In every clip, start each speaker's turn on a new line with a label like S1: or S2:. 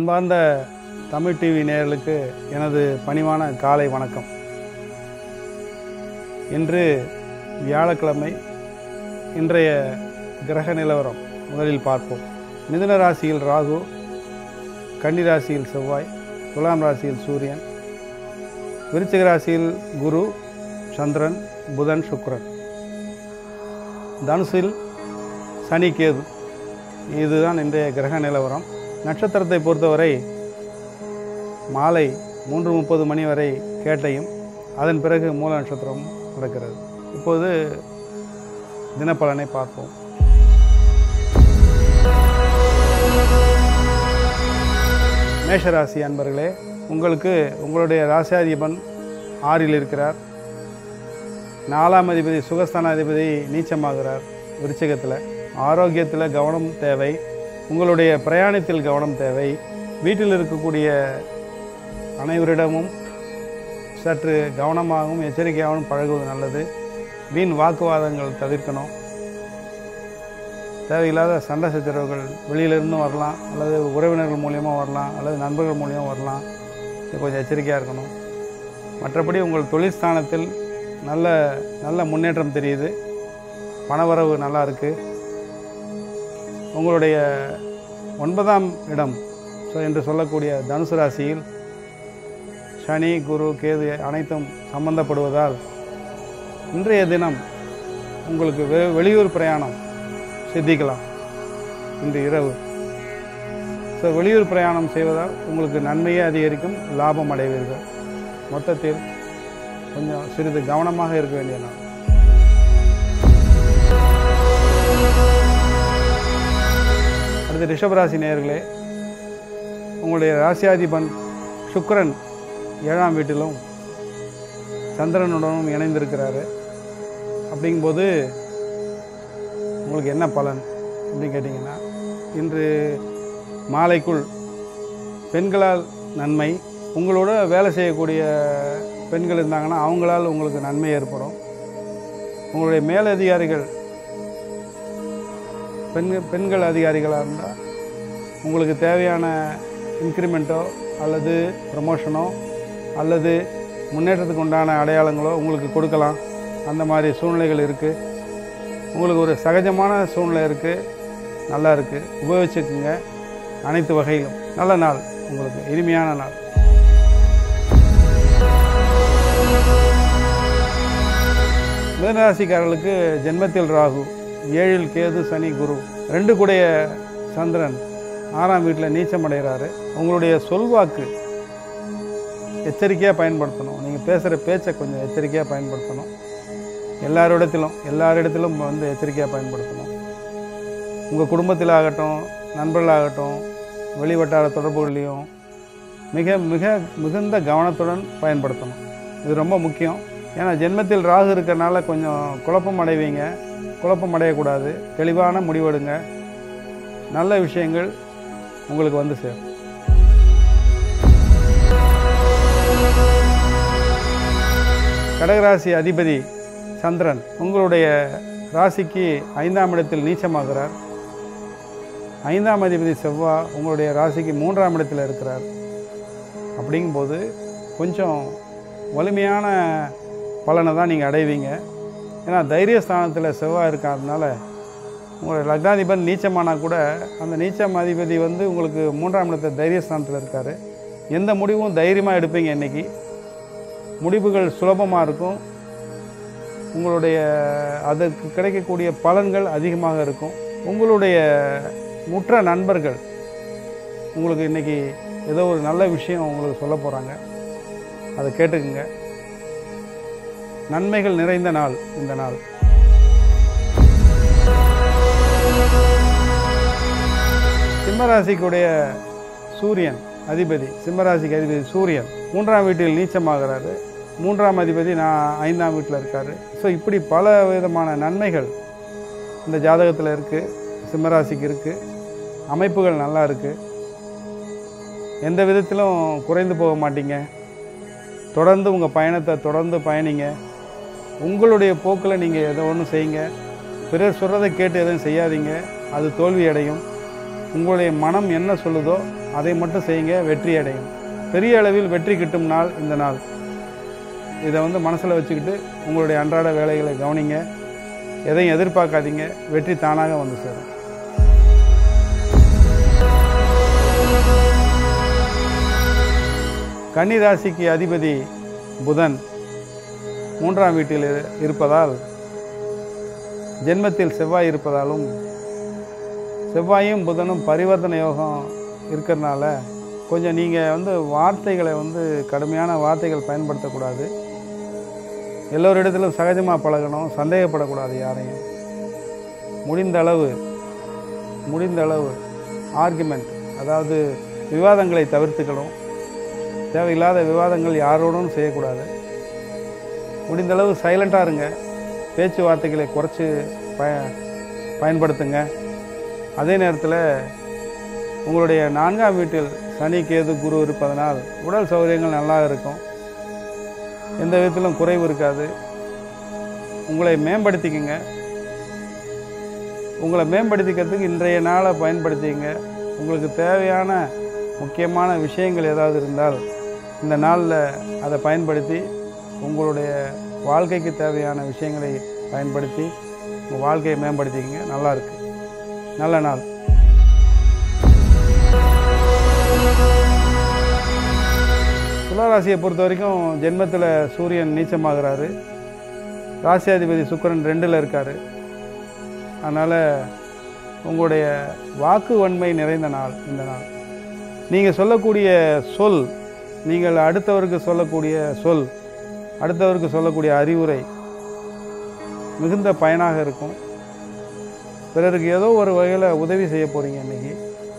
S1: அன்பார்ந்த தமிழ் டிவி நேயர்களுக்கு எனது பணிவான காலை வணக்கம் இன்று வியாழக்கிழமை இன்றைய கிரக நிலவரம் முதலில் பார்ப்போம் மிதுன ராசியில் ராகு கன்னி ராசியில் செவ்வாய் துலாம் ராசியில் சூரியன் விருச்சிக ராசியில் குரு சந்திரன் புதன் சுக்கிரன் தனுசில் சனி கேது இதுதான் இன்றைய கிரக நிலவரம் நட்சத்திரத்தை பொறுத்தவரை மாலை மூன்று முப்பது மணி வரை கேட்டையும் அதன் பிறகு மூல நட்சத்திரம் நடக்கிறது இப்போது தினப்பலனை பார்ப்போம் மேஷராசி அன்பர்களே உங்களுக்கு உங்களுடைய ராசியாதிபன் ஆறில் இருக்கிறார் நாலாம் அதிபதி சுகஸ்தானாதிபதி நீச்சமாகிறார் விருச்சிகத்தில் ஆரோக்கியத்தில் கவனம் தேவை உங்களுடைய பிரயாணத்தில் கவனம் தேவை வீட்டில் இருக்கக்கூடிய அனைவரிடமும் சற்று கவனமாகவும் எச்சரிக்கையாகவும் பழகுவது நல்லது வீண் வாக்குவாதங்கள் தவிர்க்கணும் தேவையில்லாத சண்டை சச்சரவுகள் வெளியிலிருந்து வரலாம் அல்லது உறவினர்கள் மூலியமாக வரலாம் அல்லது நண்பர்கள் மூலியமாக வரலாம் இது கொஞ்சம் எச்சரிக்கையாக இருக்கணும் மற்றபடி உங்கள் தொழில் ஸ்தானத்தில் நல்ல நல்ல முன்னேற்றம் தெரியுது பணவரவு நல்லா இருக்கு உங்களுடைய ஒன்பதாம் இடம் ஸோ என்று சொல்லக்கூடிய தனுசு ராசியில் சனி குரு கேது அனைத்தும் சம்பந்தப்படுவதால் இன்றைய தினம் உங்களுக்கு வெ வெளியூர் பிரயாணம் சித்திக்கலாம் இன்று இரவு ஸோ வெளியூர் பிரயாணம் செய்வதால் உங்களுக்கு நன்மையே அதிகரிக்கும் லாபம் அடைவீர்கள் மொத்தத்தில் கொஞ்சம் சிறிது கவனமாக இருக்க வேண்டிய நாள் அடுத்து ரிஷபராசி நேயர்களே உங்களுடைய ராசியாதிபன் சுக்கிரன் ஏழாம் வீட்டிலும் சந்திரனுடனும் இணைந்திருக்கிறாரு அப்படிங்கும்போது உங்களுக்கு என்ன பலன் அப்படின்னு கேட்டிங்கன்னா இன்று மாலைக்குள் பெண்களால் நன்மை உங்களோட வேலை செய்யக்கூடிய பெண்கள் இருந்தாங்கன்னா அவங்களால் உங்களுக்கு நன்மை ஏற்படும் உங்களுடைய மேலதிகாரிகள் பெண்கள் பெண்கள் அதிகாரிகளாக இருந்தால் உங்களுக்கு தேவையான இன்க்ரிமெண்ட்டோ அல்லது ப்ரமோஷனோ அல்லது முன்னேற்றத்துக்கு உண்டான அடையாளங்களோ உங்களுக்கு கொடுக்கலாம் அந்த மாதிரி சூழ்நிலைகள் இருக்குது உங்களுக்கு ஒரு சகஜமான சூழ்நிலை இருக்குது நல்லா இருக்குது உபயோகிச்சுக்குங்க அனைத்து வகையிலும் நல்ல நாள் உங்களுக்கு இனிமையான நாள் மிதனராசிக்காரர்களுக்கு ஜென்மத்தில் ராகு ஏழில் கேது சனி குரு ரெண்டு கூடைய சந்திரன் ஆறாம் வீட்டில் நீச்சம் அடைகிறாரு உங்களுடைய சொல்வாக்கு எச்சரிக்கையாக பயன்படுத்தணும் நீங்கள் பேசுகிற பேச்சை கொஞ்சம் எச்சரிக்கையாக பயன்படுத்தணும் எல்லாரிடத்திலும் எல்லாரிடத்திலும் வந்து எச்சரிக்கையாக பயன்படுத்தணும் உங்கள் குடும்பத்தில் ஆகட்டும் நண்பர்களாகட்டும் வெளிவட்டார தொடர்புகளையும் மிக மிக மிகுந்த கவனத்துடன் பயன்படுத்தணும் இது ரொம்ப முக்கியம் ஏன்னா ஜென்மத்தில் ராகு இருக்கிறனால கொஞ்சம் குழப்பம் அடைவீங்க குழப்பம் அடையக்கூடாது தெளிவான முடிவெடுங்க நல்ல விஷயங்கள் உங்களுக்கு வந்து சேரும் கடகராசி அதிபதி சந்திரன் உங்களுடைய ராசிக்கு ஐந்தாம் இடத்தில் நீச்சமாகிறார் ஐந்தாம் அதிபதி செவ்வாய் உங்களுடைய ராசிக்கு மூன்றாம் இடத்தில் இருக்கிறார் அப்படிங்கும்போது கொஞ்சம் வலிமையான பலனை தான் நீங்கள் அடைவீங்க ஏன்னா தைரியஸ்தானத்தில் செவ்வாய் இருக்காதனால உங்களுடைய லக்னாதிபதி நீச்சமானா கூட அந்த நீச்சம் அதிபதி வந்து உங்களுக்கு மூன்றாம் இடத்துல தைரியஸ்தானத்தில் இருக்கார் எந்த முடிவும் தைரியமாக எடுப்பீங்க இன்றைக்கி முடிவுகள் சுலபமாக இருக்கும் உங்களுடைய அதற்கு கிடைக்கக்கூடிய பலன்கள் அதிகமாக இருக்கும் உங்களுடைய முற்ற நண்பர்கள் உங்களுக்கு இன்றைக்கி ஏதோ ஒரு நல்ல விஷயம் உங்களுக்கு சொல்ல போகிறாங்க அதை கேட்டுக்குங்க நன்மைகள் நிறைந்த நாள் இந்த நாள் சிம்மராசிக்குடைய சூரியன் அதிபதி சிம்மராசிக்கு அதிபதி சூரியன் மூன்றாம் வீட்டில் நீச்சமாகிறாரு மூன்றாம் அதிபதி நான் ஐந்தாம் வீட்டில் இருக்காரு ஸோ இப்படி பல விதமான நன்மைகள் இந்த ஜாதகத்தில் இருக்குது சிம்மராசிக்கு இருக்குது அமைப்புகள் நல்லா இருக்குது எந்த விதத்திலும் குறைந்து போக மாட்டீங்க தொடர்ந்து உங்கள் பயணத்தை தொடர்ந்து பயணிங்க உங்களுடைய போக்கில் நீங்கள் எதோ ஒன்று செய்யுங்க பிறர் சொல்கிறதை கேட்டு எதுவும் செய்யாதீங்க அது தோல்வி அடையும் உங்களுடைய மனம் என்ன சொல்லுதோ அதை மட்டும் செய்யுங்க வெற்றி அடையும் பெரிய அளவில் வெற்றி கிட்டும் நாள் இந்த நாள் இதை வந்து மனசில் வச்சுக்கிட்டு உங்களுடைய அன்றாட வேலைகளை கவனிங்க எதையும் எதிர்பார்க்காதீங்க வெற்றி தானாக வந்து சேரும் கன்னி ராசிக்கு அதிபதி புதன் மூன்றாம் வீட்டில் இரு- இருப்பதால் ஜென்மத்தில் செவ்வாய் இருப்பதாலும் செவ்வாயும் புதனும் பரிவர்த்தனை யோகம் இருக்கிறனால கொஞ்சம் நீங்கள் வந்து வார்த்தைகளை வந்து கடுமையான வார்த்தைகள் பயன்படுத்தக்கூடாது எல்லோரிடத்திலும் சகஜமாக பழகணும் சந்தேகப்படக்கூடாது யாரையும் முடிந்த அளவு முடிந்த அளவு ஆர்குமெண்ட் அதாவது விவாதங்களை தவிர்த்துக்கணும் தேவையில்லாத விவாதங்கள் யாரோடும் செய்யக்கூடாது முடிந்த அளவு சைலண்ட்டாக இருங்க பேச்சுவார்த்தைகளை குறைச்சி பய பயன்படுத்துங்க அதே நேரத்தில் உங்களுடைய நான்காம் வீட்டில் சனி கேது குரு இருப்பதனால் உடல் சௌகரியங்கள் நல்லா இருக்கும் எந்த விதத்திலும் குறைவு இருக்காது உங்களை மேம்படுத்திக்கங்க உங்களை மேம்படுத்திக்கிறதுக்கு இன்றைய நாளை பயன்படுத்திங்க உங்களுக்கு தேவையான முக்கியமான விஷயங்கள் ஏதாவது இருந்தால் இந்த நாளில் அதை பயன்படுத்தி உங்களுடைய வாழ்க்கைக்கு தேவையான விஷயங்களை பயன்படுத்தி உங்கள் வாழ்க்கையை மேம்படுத்திக்கங்க நல்லா இருக்கு நல்ல நாள் துளாராசியை பொறுத்த வரைக்கும் ஜென்மத்தில் சூரியன் நீச்சமாகிறாரு ராசியாதிபதி சுக்கிரன் ரெண்டில் இருக்கார் அதனால் உங்களுடைய வாக்கு வன்மை நிறைந்த நாள் இந்த நாள் நீங்கள் சொல்லக்கூடிய சொல் நீங்கள் அடுத்தவருக்கு சொல்லக்கூடிய சொல் அடுத்தவருக்கு சொல்லக்கூடிய அறிவுரை மிகுந்த பயனாக இருக்கும் பிறருக்கு ஏதோ ஒரு வகையில் உதவி செய்ய போகிறீங்க இன்னைக்கு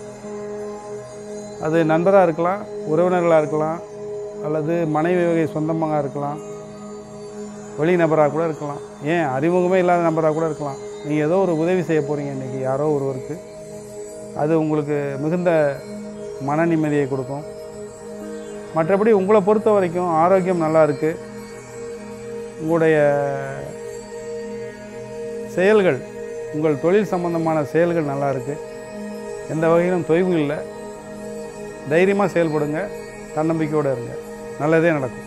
S1: அது நண்பராக இருக்கலாம் உறவினர்களாக இருக்கலாம் அல்லது மனைவி வகை சொந்தமாக இருக்கலாம் வெளி நபராக கூட இருக்கலாம் ஏன் அறிமுகமே இல்லாத நபராக கூட இருக்கலாம் நீங்கள் ஏதோ ஒரு உதவி செய்ய போகிறீங்க இன்றைக்கி யாரோ ஒருவருக்கு அது உங்களுக்கு மிகுந்த மன நிம்மதியை கொடுக்கும் மற்றபடி உங்களை பொறுத்த வரைக்கும் ஆரோக்கியம் நல்லா இருக்கு உங்களுடைய செயல்கள் உங்கள் தொழில் சம்பந்தமான செயல்கள் நல்லா இருக்கு எந்த வகையிலும் தொய்வு இல்லை தைரியமாக செயல்படுங்க தன்னம்பிக்கையோடு இருங்க நல்லதே நடக்கும்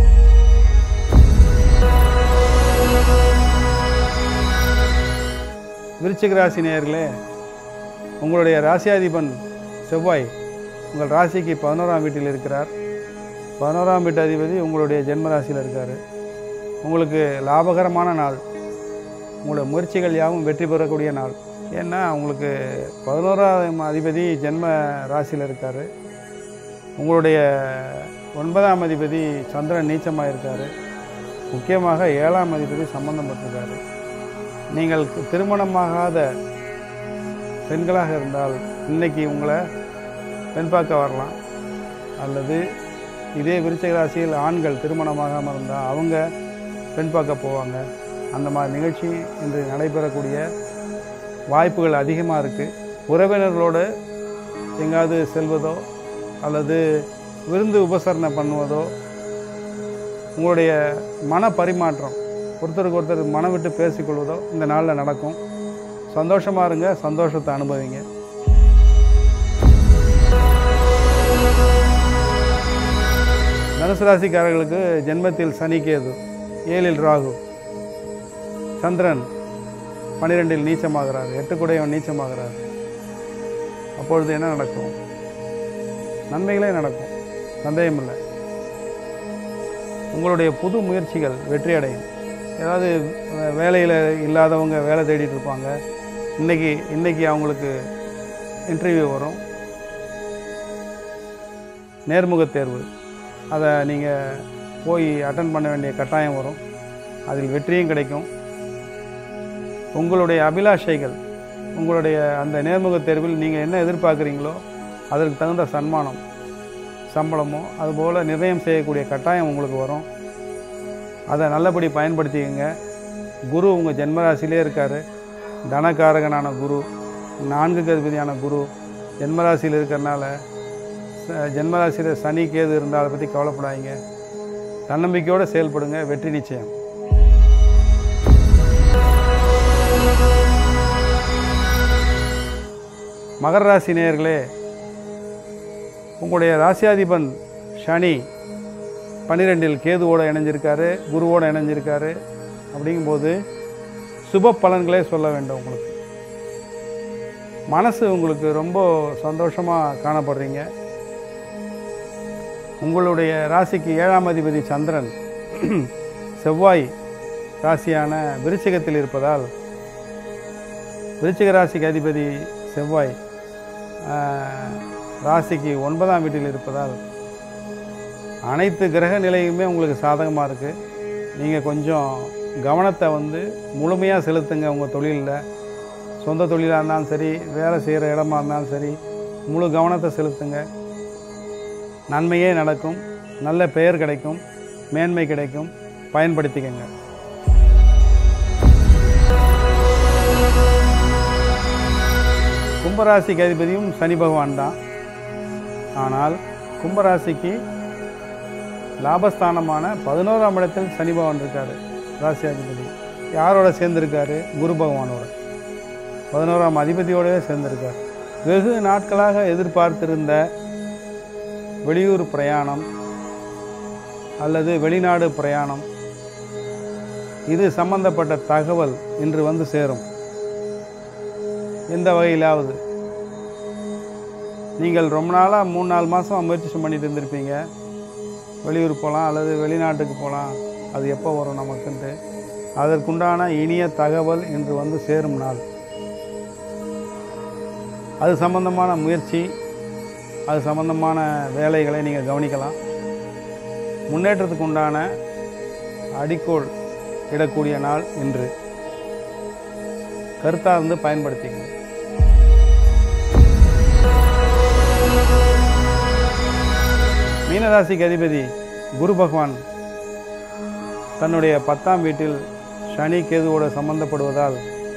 S1: விருச்சிக ராசி நேயர்களே உங்களுடைய ராசியாதிபன் செவ்வாய் உங்கள் ராசிக்கு பதினோராம் வீட்டில் இருக்கிறார் பதினோராம் வீட்டு அதிபதி உங்களுடைய ஜென்ம ராசியில் இருக்கார் உங்களுக்கு லாபகரமான நாள் உங்களுடைய முயற்சிகள் யாவும் வெற்றி பெறக்கூடிய நாள் ஏன்னா உங்களுக்கு பதினோராம் அதிபதி ஜென்ம ராசியில் இருக்கார் உங்களுடைய ஒன்பதாம் அதிபதி சந்திரன் நீச்சமாக இருக்கார் முக்கியமாக ஏழாம் அதிபதி சம்பந்தப்பட்டிருக்காரு நீங்கள் திருமணமாகாத பெண்களாக இருந்தால் இன்னைக்கு உங்களை பெண் பார்க்க வரலாம் அல்லது இதே விருச்சிக ராசியில் ஆண்கள் திருமணமாகாமல் இருந்தால் அவங்க பெண் பார்க்க போவாங்க அந்த மாதிரி நிகழ்ச்சி இன்று நடைபெறக்கூடிய வாய்ப்புகள் அதிகமாக இருக்குது உறவினர்களோடு எங்காவது செல்வதோ அல்லது விருந்து உபசரணை பண்ணுவதோ உங்களுடைய மன பரிமாற்றம் ஒருத்தருக்கு ஒருத்தர் மனம் விட்டு பேசிக்கொள்வதோ இந்த நாளில் நடக்கும் சந்தோஷமாக இருங்க சந்தோஷத்தை அனுபவிங்க தனுசு ராசிக்காரர்களுக்கு ஜென்மத்தில் சனி கேது ஏழில் ராகு சந்திரன் பன்னிரெண்டில் நீச்சமாகிறார் எட்டுக்குடையவன் நீச்சமாகிறார் அப்பொழுது என்ன நடக்கும் நன்மைகளே நடக்கும் சந்தேகமில்லை உங்களுடைய புது முயற்சிகள் வெற்றி அடையும் ஏதாவது வேலையில் இல்லாதவங்க வேலை தேடிட்டு இருப்பாங்க இன்னைக்கு இன்னைக்கு அவங்களுக்கு இன்டர்வியூ வரும் நேர்முக தேர்வு அதை நீங்கள் போய் அட்டன் பண்ண வேண்டிய கட்டாயம் வரும் அதில் வெற்றியும் கிடைக்கும் உங்களுடைய அபிலாஷைகள் உங்களுடைய அந்த நேர்முக தேர்வில் நீங்கள் என்ன எதிர்பார்க்குறீங்களோ அதற்கு தகுந்த சன்மானம் சம்பளமோ அதுபோல் நிர்ணயம் செய்யக்கூடிய கட்டாயம் உங்களுக்கு வரும் அதை நல்லபடி பயன்படுத்திக்கங்க குரு உங்கள் ஜென்மராசிலே இருக்கார் தனகாரகனான குரு நான்கு அதிபதியான குரு ஜென்மராசியில் இருக்கிறனால ச- ஜென்மராசியில் சனி கேது இருந்தால் அதை பற்றி கவலைப்படாதீங்க தன்னம்பிக்கையோடு செயல்படுங்க வெற்றி நிச்சயம் மகர ராசி நேயர்களே உங்களுடைய ராசியாதிபன் சனி பன்னிரெண்டில் கேதுவோடு இணைஞ்சிருக்காரு குருவோடு இணைஞ்சிருக்காரு அப்படிங்கும்போது சுப பலன்களே சொல்ல வேண்டும் உங்களுக்கு மனசு உங்களுக்கு ரொம்ப சந்தோஷமாக காணப்படுறீங்க உங்களுடைய ராசிக்கு ஏழாம் அதிபதி சந்திரன் செவ்வாய் ராசியான விருச்சிகத்தில் இருப்பதால் விருச்சிக ராசிக்கு அதிபதி செவ்வாய் ஆஹ், ராசிக்கு ஒன்பதாம் வீட்டில் இருப்பதால் அனைத்து கிரக நிலையுமே உங்களுக்கு சாதகமாக இருக்குது நீங்கள் கொஞ்சம் கவனத்தை வந்து முழுமையாக செலுத்துங்க உங்கள் தொழிலில் சொந்த தொழிலாக இருந்தாலும் சரி வேலை செய்கிற இடமா இருந்தாலும் சரி முழு கவனத்தை செலுத்துங்க நன்மையே நடக்கும் நல்ல பெயர் கிடைக்கும் மேன்மை கிடைக்கும் பயன்படுத்திக்கங்க கும்பராசிக்கு அதிபதியும் சனி பகவான் தான் ஆனால் கும்பராசிக்கு லாபஸ்தானமான பதினோராம் இடத்தில் சனி பகவான் இருக்கார் ராசி அதிபதி யாரோட சேர்ந்திருக்காரு குரு பகவானோட பதினோராம் அதிபதியோடவே சேர்ந்திருக்கார் வெகு நாட்களாக எதிர்பார்த்திருந்த வெளியூர் பிரயாணம் அல்லது வெளிநாடு பிரயாணம் இது சம்பந்தப்பட்ட தகவல் இன்று வந்து சேரும் எந்த வகையிலாவது நீங்கள் ரொம்ப நாளாக மூணு நாலு மாதம் முயற்சி பண்ணிட்டு இருந்திருப்பீங்க வெளியூர் போகலாம் அல்லது வெளிநாட்டுக்கு போகலாம் அது எப்போ வரும் நமக்குன்ட்டு அதற்குண்டான இனிய தகவல் இன்று வந்து சேரும் நாள் அது சம்பந்தமான முயற்சி அது சம்பந்தமான வேலைகளை நீங்கள் கவனிக்கலாம் முன்னேற்றத்துக்கு உண்டான அடிக்கோல் இடக்கூடிய நாள் இன்று கருத்தாக இருந்து பயன்படுத்திக்கங்க மீனராசிக்கு அதிபதி குரு பகவான் தன்னுடைய பத்தாம் வீட்டில் சனி கேதுவோடு சம்பந்தப்படுவதால்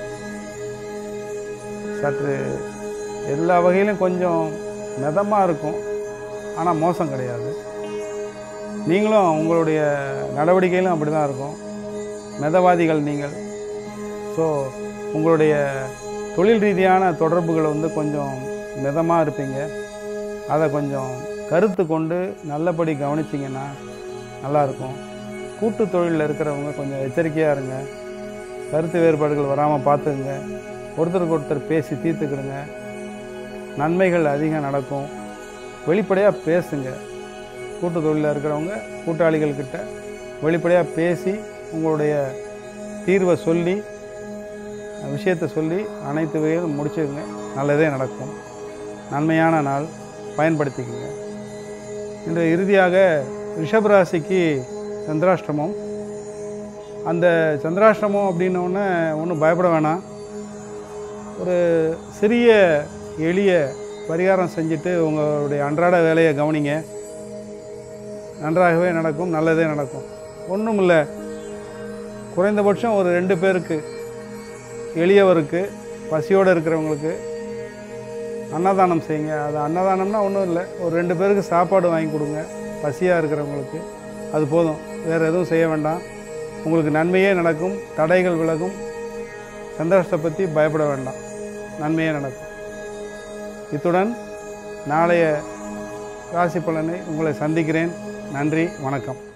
S1: சற்று எல்லா வகையிலும் கொஞ்சம் மிதமாக இருக்கும் ஆனால் மோசம் கிடையாது நீங்களும் உங்களுடைய நடவடிக்கையிலும் அப்படி தான் இருக்கும் மிதவாதிகள் நீங்கள் ஸோ உங்களுடைய தொழில் ரீதியான தொடர்புகள் வந்து கொஞ்சம் மிதமாக இருப்பீங்க அதை கொஞ்சம் கருத்து கொண்டு நல்லபடி கவனிச்சிங்கன்னா நல்லாயிருக்கும் கூட்டு தொழிலில் இருக்கிறவங்க கொஞ்சம் எச்சரிக்கையாக இருங்க கருத்து வேறுபாடுகள் வராமல் பார்த்துக்குங்க ஒருத்தருக்கு ஒருத்தர் பேசி தீர்த்துக்கிடுங்க நன்மைகள் அதிகம் நடக்கும் வெளிப்படையாக பேசுங்க கூட்டு தொழிலில் இருக்கிறவங்க கூட்டாளிகள் கிட்ட வெளிப்படையாக பேசி உங்களுடைய தீர்வை சொல்லி விஷயத்தை சொல்லி அனைத்து வகையிலும் முடிச்சுக்குங்க நல்லதே நடக்கும் நன்மையான நாள் பயன்படுத்திக்கங்க இன்று இறுதியாக ரிஷபராசிக்கு சந்திராஷ்டமம் அந்த சந்திராஷ்டமம் அப்படின்னோடனே ஒன்றும் பயப்பட வேணாம் ஒரு சிறிய எளிய பரிகாரம் செஞ்சுட்டு உங்களுடைய அன்றாட வேலையை கவனிங்க நன்றாகவே நடக்கும் நல்லதே நடக்கும் ஒன்றும் இல்லை குறைந்தபட்சம் ஒரு ரெண்டு பேருக்கு எளியவருக்கு பசியோடு இருக்கிறவங்களுக்கு அன்னதானம் செய்யுங்க அது அன்னதானம்னா ஒன்றும் இல்லை ஒரு ரெண்டு பேருக்கு சாப்பாடு வாங்கி கொடுங்க பசியாக இருக்கிறவங்களுக்கு அது போதும் வேறு எதுவும் செய்ய வேண்டாம் உங்களுக்கு நன்மையே நடக்கும் தடைகள் விலகும் சந்தோஷத்தை பற்றி பயப்பட வேண்டாம் நன்மையே நடக்கும் இத்துடன் நாளைய ராசி பலனை உங்களை சந்திக்கிறேன் நன்றி வணக்கம்